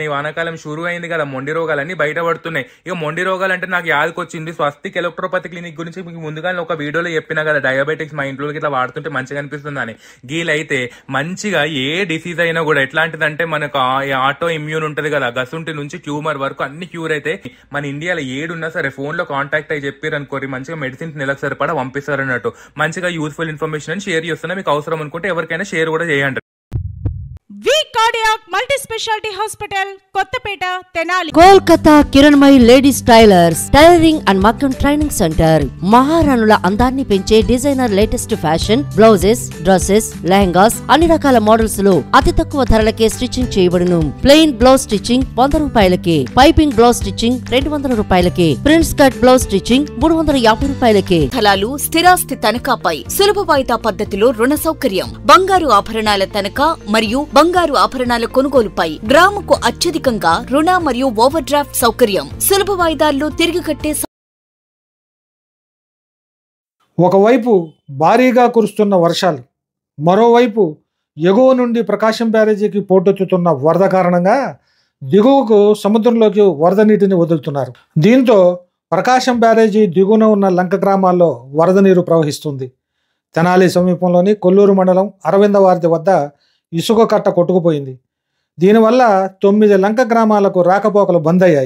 అయిపోయినాయి వానాకాలం షురు అయింది కదా మొండి రోగాలన్నీ బయటపడుతున్నాయి ఇక మొండి రోగాలు అంటే నాకు యాదకొచ్చింది స్వస్తిక్ ఎలక్ట్రోపతి క్లినిక్ గురించి మీకు ముందుగానే ఒక వీడియోలో చెప్పినా కదా డయాబెటిక్స్ మా ఇంట్లో ఇట్లా వాడుతుంటే మంచిగా అనిపిస్తుందని గీలైతే మంచిగా ఏ డిసీజ్ అయినా కూడా ఎట్లాంటిదంటే మనకు ఆటో ఇమ్యూన్ ఉంటది కదా గసుంటి నుంచి ట్యూమర్ వరకు అన్ని క్యూర్ అయితే మన ఇండియాలో ఏడున్నా సరే ఫోన్ లో కాంటాక్ట్ అయ్యి చెప్పారు అనుకోరి మంచిగా మెడిసిన్ నెలకు సరిపడా పంపిస్తారు అన్నట్టు మంచిగా యూస్ఫుల్ ఇన్ఫర్మేషన్ అని షేర్ చేస్తున్నా మీకు అవసరం అనుకుంటే ఎవరికైనా షేర్ కూడా చేయండి V cardiac multi speciality hospital Kothapeta Tenali Kolkata Kiranmayi ladies tailors tailoring and మగ్గం ట్రైనింగ్ సెంటర్ మహారాణుల అందాన్ని పెంచే designer latest fashion blouses dresses lehengas అన్ని రకాల మోడల్స్ లో అతి తక్కువ ధరలకే స్టిచ్చింగ్ చేయబడును ప్లెయిన్ బ్లౌజ్ స్టిచ్చింగ్ వంద రూపాయలకే పైపింగ్ బ్లౌజ్ స్టిచ్చింగ్ రెండు వందల రూపాయలకే ప్రిన్స్ కట్ బ్లౌజ్ స్టిచ్చింగ్ మూడు వందల యాభై రూపాయలకే స్థలాలు స్థిరాస్తి తనఖాపై సులభ వాయిదా పద్ధతిలో రుణ సౌకర్యం బంగారు ఆభరణాల తనఖా మరియు బంగారు ఆభరణాల కొనుగోలుపై గ్రాముకు అత్యధికంగా రుణ మరియు ఓవర్ డ్రాఫ్ట్ సౌకర్యం సులభ వాయిదాల్లో తిరిగి కట్టే సౌ- ఒకవైపు భారీగా కురుస్తున్న వర్షాలు మరోవైపు ఎగువ నుండి ప్రకాశం బ్యారేజీకి పోటెత్తుతున్న వరద కారణంగా దిగువకు సముద్రంలోకి వరద నీటిని వదులుతున్నారు దీంతో ప్రకాశం బ్యారేజీ దిగువన ఉన్న లంక గ్రామాల్లో వరద నీరు ప్రవహిస్తుంది తెనాలి సమీపంలోని కొల్లూరు మండలం అరవిందవారిది వద్ద ఇసుక కట్ట కొట్టుకుపోయింది దీనివల్ల తొమ్మిది లంక గ్రామాలకు రాకపోకలు బంద్ అయ్యాయి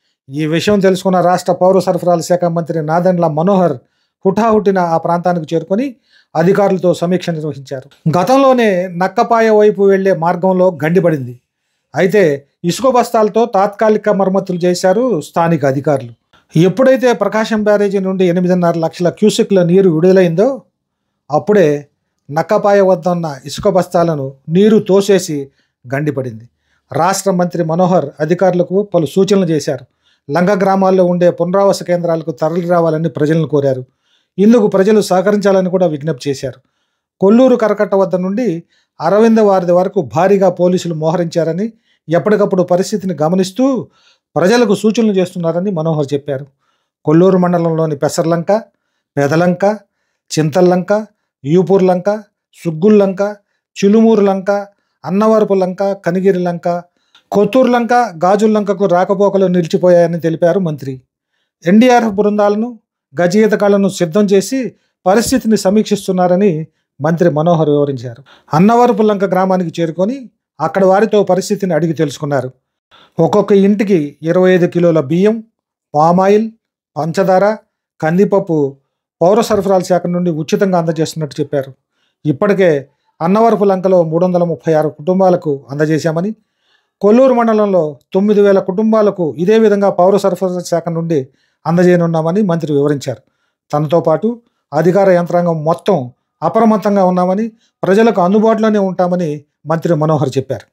ఈ విషయం తెలుసుకున్న రాష్ట్ర పౌర సరఫరాల శాఖ మంత్రి నాదెండ్ల మనోహర్ హుటాహుటిన ఆ ప్రాంతానికి చేరుకొని అధికారులతో సమీక్ష నిర్వహించారు గతంలోనే నక్కపాయ వైపు వెళ్లే మార్గంలో గండిపడింది అయితే ఇసుక బస్తాలతో తాత్కాలిక మరమ్మతులు చేశారు స్థానిక అధికారులు ఎప్పుడైతే ప్రకాశం బ్యారేజీ నుండి ఎనిమిదిన్నర లక్షల క్యూసెక్ల నీరు విడుదలైందో అప్పుడే నక్కపాయ వద్ద ఉన్న ఇసుక బస్తాలను నీరు తోసేసి గండిపడింది రాష్ట్ర మంత్రి మనోహర్ అధికారులకు పలు సూచనలు చేశారు లంక గ్రామాల్లో ఉండే పునరావాస కేంద్రాలకు తరలి రావాలని ప్రజలను కోరారు ఇందుకు ప్రజలు సహకరించాలని కూడా విజ్ఞప్తి చేశారు కొల్లూరు కరకట్ట వద్ద నుండి అరవింద వారిది వరకు భారీగా పోలీసులు మోహరించారని ఎప్పటికప్పుడు పరిస్థితిని గమనిస్తూ ప్రజలకు సూచనలు చేస్తున్నారని మనోహర్ చెప్పారు కొల్లూరు మండలంలోని పెసర్లంక పెదలంక చింతల్లంక యూపూర్ లంక సుగ్గుల్ లంక చిలుమూరు లంక అన్నవరపు లంక కనిగిరి లంక కొత్తూరు లంక గాజుల లంకకు రాకపోకలు నిలిచిపోయాయని తెలిపారు మంత్రి ఎన్డీఆర్ఎఫ్ బృందాలను గజఈతకాలను సిద్ధం చేసి పరిస్థితిని సమీక్షిస్తున్నారని మంత్రి మనోహర్ వివరించారు అన్నవరపు లంక గ్రామానికి చేరుకొని అక్కడ వారితో పరిస్థితిని అడిగి తెలుసుకున్నారు ఒక్కొక్క ఇంటికి ఇరవై ఐదు కిలోల బియ్యం పామాయిల్ పంచదార కందిపప్పు పౌర సరఫరాల శాఖ నుండి ఉచితంగా అందజేస్తున్నట్టు చెప్పారు ఇప్పటికే అన్నవరపు లంకలో మూడు వందల ముప్పై ఆరు కుటుంబాలకు అందజేశామని కొల్లూరు మండలంలో తొమ్మిది వేల కుటుంబాలకు ఇదే విధంగా పౌర సరఫరా శాఖ నుండి అందజేయనున్నామని మంత్రి వివరించారు తనతో పాటు అధికార యంత్రాంగం మొత్తం అప్రమత్తంగా ఉన్నామని ప్రజలకు అందుబాటులోనే ఉంటామని మంత్రి మనోహర్ చెప్పారు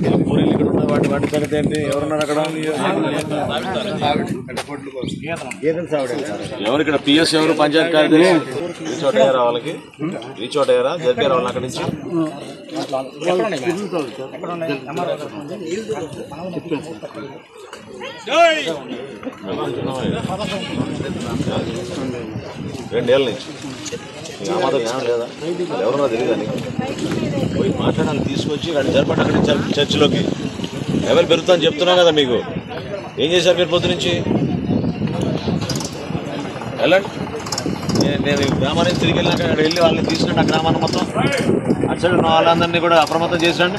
వాటి వాటి సంగతి ఏంటి ఎవరున్నారు అక్కడ ఎవరు ఇక్కడ పిఎస్ ఎవరు పంచాయత్ కార్యదర్శి రీచ్ అవుట్ అయ్యారా వాళ్ళకి రీచ్ అవుట్ అయ్యారా జరిపారా వాళ్ళని అక్కడి నుంచి రెండేళ్ళ నుంచి నీకు ఆ మాత్రం జ్ఞానం లేదా ఎవరన్నా తెలియదా నీకు పోయి మాట్లాడాలి తీసుకొచ్చి అక్కడ జరపండి అక్కడ చర్చ్ చర్చిలోకి లెవెల్ పెరుగుతుందని చెప్తున్నా కదా మీకు ఏం చేశారు మీరు పొద్దు నుంచి వెళ్ళండి నేను- నేను ఈ గ్రామానికి తిరిగి వెళ్ళాక అక్కడ వెళ్ళి వాళ్ళని తీసుకురండి ఆ గ్రామాన్ని మొత్తం అటు సైడ్ ఉన్న వాళ్ళందరినీ కూడా అప్రమత్తం చేసిరండి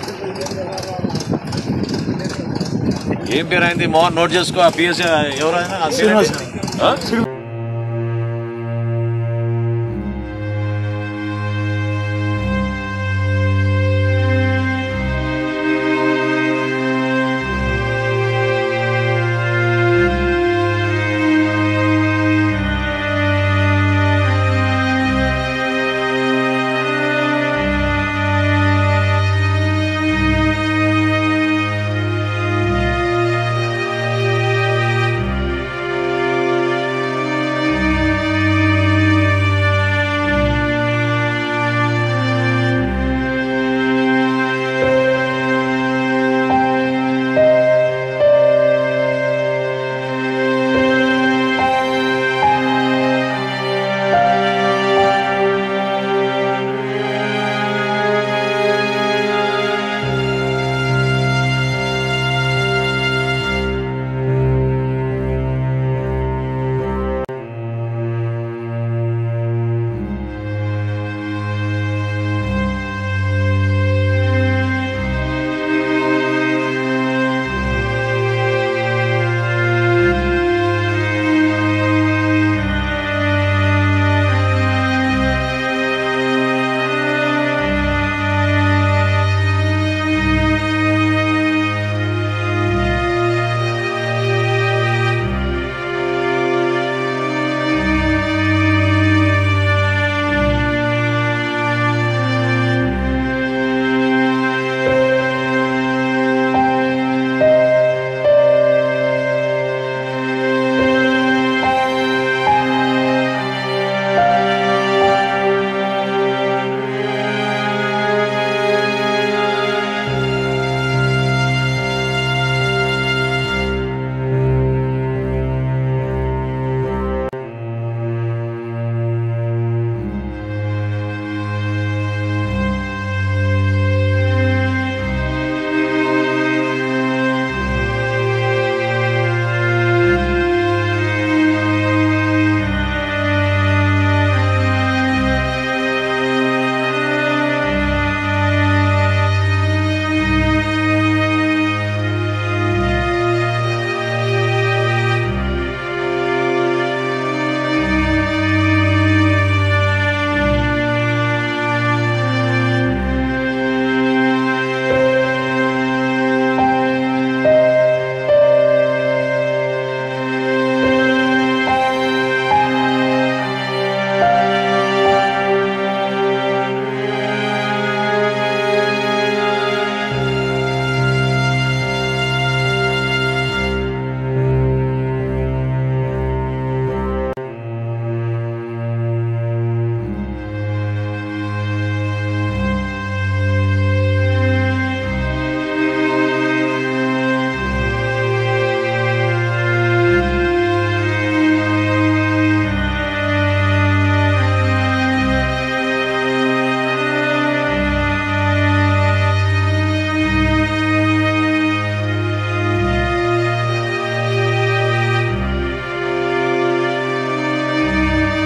ఏం పేరు అయింది మోహన్ నోట్ చేసుకో ఆ పిఎస్ ఎవరైనా ఆ పేరు ఏంటి? ఆ?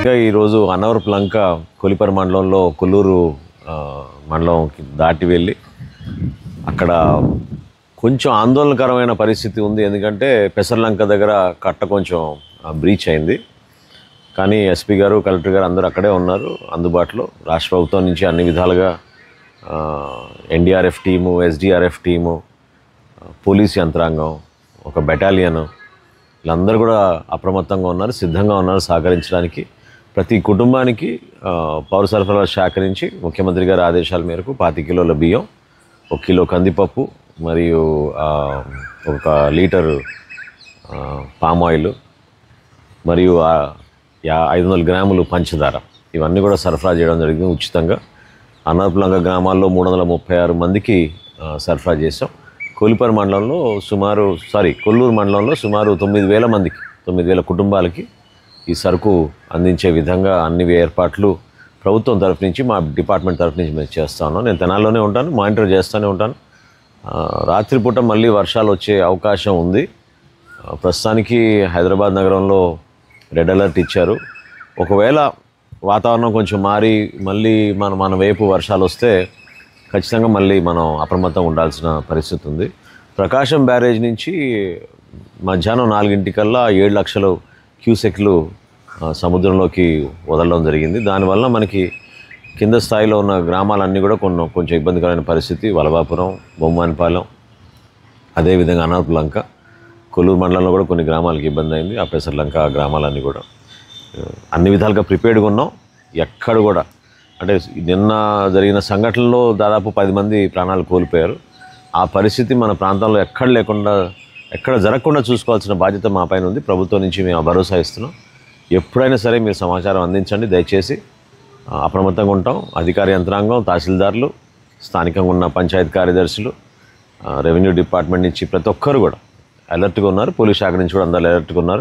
ఇంకా ఈరోజు అన్నవరపు లంక కొలిపర మండలంలో కొల్లూరు ఆ, మండలంకి దాటి వెళ్ళి అక్కడ కొంచెం ఆందోళనకరమైన పరిస్థితి ఉంది ఎందుకంటే పెసర్లంక దగ్గర కట్ట కొంచెం బ్రీచ్ అయింది కానీ ఎస్పీ గారు కలెక్టర్ గారు అందరూ అక్కడే ఉన్నారు అందుబాటులో రాష్ట్ర ప్రభుత్వం నుంచి అన్ని విధాలుగా NDRF team SDRF team police యంత్రాంగం ఒక బెటాలియన్ వీళ్ళందరూ కూడా అప్రమత్తంగా ఉన్నారు సిద్ధంగా ఉన్నారు సహకరించడానికి ప్రతి కుటుంబానికి ఆ, పౌర సరఫరాల శాఖ నుంచి ముఖ్యమంత్రి గారి ఆదేశాల మేరకు పాతి కిలోల బియ్యం ఒక కిలో కందిపప్పు మరియు ఆ, ఒక లీటరు ఆ, పామ్ ఆయిల్ మరియు ఆ యా ఐదు వందల గ్రాములు పంచదార ఇవన్నీ కూడా సరఫరా చేయడం జరిగింది ఉచితంగా అన్నర్పులంక గ్రామాల్లో మూడు వందల ముప్పై ఆరు మందికి ఆ, సరఫరా చేసాం కొలిపర్ మండలంలో సుమారు సారీ కొల్లూరు మండలంలో సుమారు తొమ్మిది వేల మందికి తొమ్మిది వేల కుటుంబాలకి ఈ సరుకు అందించే విధంగా అన్ని ఏర్పాట్లు ప్రభుత్వం తరఫు నుంచి మా డిపార్ట్మెంట్ తరఫు నుంచి మేము చేస్తా ఉన్నాం నేను తెనాల్లోనే ఉంటాను మానిటర్ చేస్తూనే ఉంటాను ఆ, రాత్రిపూట మళ్ళీ వర్షాలు వచ్చే అవకాశం ఉంది ఆ, ప్రస్తుతానికి హైదరాబాద్ నగరంలో రెడ్ అలర్ట్ ఇచ్చారు ఒకవేళ వాతావరణం కొంచెం మారి మళ్ళీ మన మన వైపు వర్షాలు వస్తే ఖచ్చితంగా మళ్ళీ మనం అప్రమత్తంగా ఉండాల్సిన పరిస్థితి ఉంది ప్రకాశం బ్యారేజ్ నుంచి మధ్యాహ్నం నాలుగింటికల్లా ఏడు లక్షలు క్యూసెక్లు ఆ, సముద్రంలోకి వదలడం జరిగింది దానివల్ల మనకి కింద స్థాయిలో ఉన్న గ్రామాలన్నీ కూడా కొన్ని కొంచెం ఇబ్బందికరమైన పరిస్థితి వలభాపురం బొమ్మానిపాలెం అదేవిధంగా అనార్పు లంక కొల్లూరు మండలంలో కూడా కొన్ని గ్రామాలకు ఇబ్బంది అయింది ఆ పెసర్ లంక ఆ గ్రామాలన్నీ కూడా ఆ, అన్ని విధాలుగా ప్రిపేర్డ్గా ఉన్నాం ఎక్కడ కూడా అంటే నిన్న జరిగిన సంఘటనలో దాదాపు పది మంది ప్రాణాలు కోల్పోయారు ఆ పరిస్థితి మన ప్రాంతంలో ఎక్కడ లేకుండా ఎక్కడ జరగకుండా చూసుకోవాల్సిన బాధ్యత మా పైన ఉంది ప్రభుత్వం నుంచి మేము ఆ భరోసా ఇస్తున్నాం ఎప్పుడైనా సరే మీరు సమాచారం అందించండి దయచేసి ఆ, అప్రమత్తంగా ఉంటాం అధికార యంత్రాంగం తహసీల్దార్లు స్థానికంగా ఉన్న పంచాయతీ కార్యదర్శులు ఆ, రెవెన్యూ డిపార్ట్మెంట్ నుంచి ప్రతి ఒక్కరు కూడా అలర్ట్గా ఉన్నారు పోలీస్ శాఖ నుంచి కూడా అందరూ అలర్ట్గా ఉన్నారు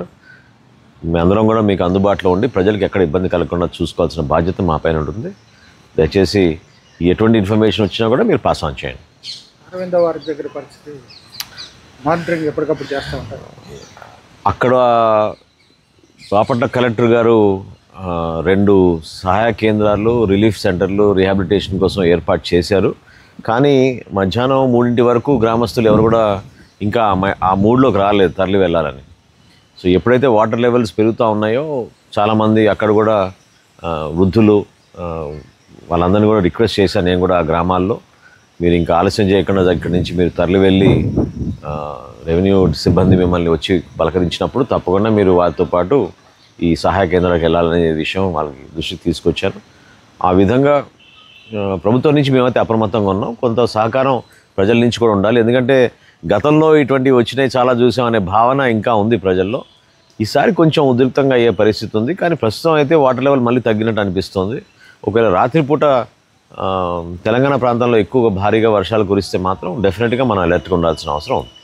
మీ అందరం కూడా మీకు అందుబాటులో ఉండి ప్రజలకు ఎక్కడ ఇబ్బంది కలగకుండా చూసుకోవాల్సిన బాధ్యత మా పైన ఉంటుంది దయచేసి ఎటువంటి ఇన్ఫర్మేషన్ వచ్చినా కూడా మీరు పాస్ ఆన్ చేయండి అరవింద వారి దగ్గర పరిస్థితి మానిటరింగ్ ఎప్పటికప్పుడు చేస్తూ ఉంటారు అక్కడ బాపట్ల కలెక్టర్ గారు ఆ, రెండు సహాయ కేంద్రాలు రిలీఫ్ సెంటర్లు రీహాబిలిటేషన్ కోసం ఏర్పాటు చేశారు కానీ మధ్యాహ్నం మూడింటి వరకు గ్రామస్తులు ఎవరు కూడా ఇంకా ఆ మ- ఆ మూడ్లోకి రాలేదు తరలి వెళ్ళాలని సో ఎప్పుడైతే వాటర్ లెవెల్స్ పెరుగుతూ ఉన్నాయో చాలామంది అక్కడ కూడా ఆ, వృద్ధులు ఆ, వాళ్ళందరినీ కూడా రిక్వెస్ట్ చేశాను నేను కూడా ఆ గ్రామాల్లో మీరు ఇంకా ఆలస్యం చేయకుండా దగ్గర నుంచి మీరు తరలి వెళ్ళి ఆ, రెవెన్యూ సిబ్బంది మిమ్మల్ని వచ్చి పలకరించినప్పుడు తప్పకుండా మీరు వారితో పాటు ఈ సహాయ కేంద్రాలకు వెళ్ళాలనే విషయం వాళ్ళకి దృష్టికి తీసుకొచ్చారు ఆ విధంగా ఆ, ప్రభుత్వం నుంచి మేమైతే అప్రమత్తంగా ఉన్నాం కొంత సహకారం ప్రజల నుంచి కూడా ఉండాలి ఎందుకంటే గతంలో ఇటువంటివి వచ్చినాయి చాలా చూసాం అనే భావన ఇంకా ఉంది ప్రజల్లో ఈసారి కొంచెం ఉధృతంగా అయ్యే పరిస్థితి ఉంది కానీ ప్రస్తుతం అయితే వాటర్ లెవెల్ మళ్ళీ తగ్గినట్టు అనిపిస్తుంది ఒకవేళ రాత్రిపూట ఆ, తెలంగాణ ప్రాంతంలో ఎక్కువగా భారీగా వర్షాలు కురిస్తే మాత్రం డెఫినెట్గా మనం అలర్ట్గా ఉండాల్సిన అవసరం ఉంది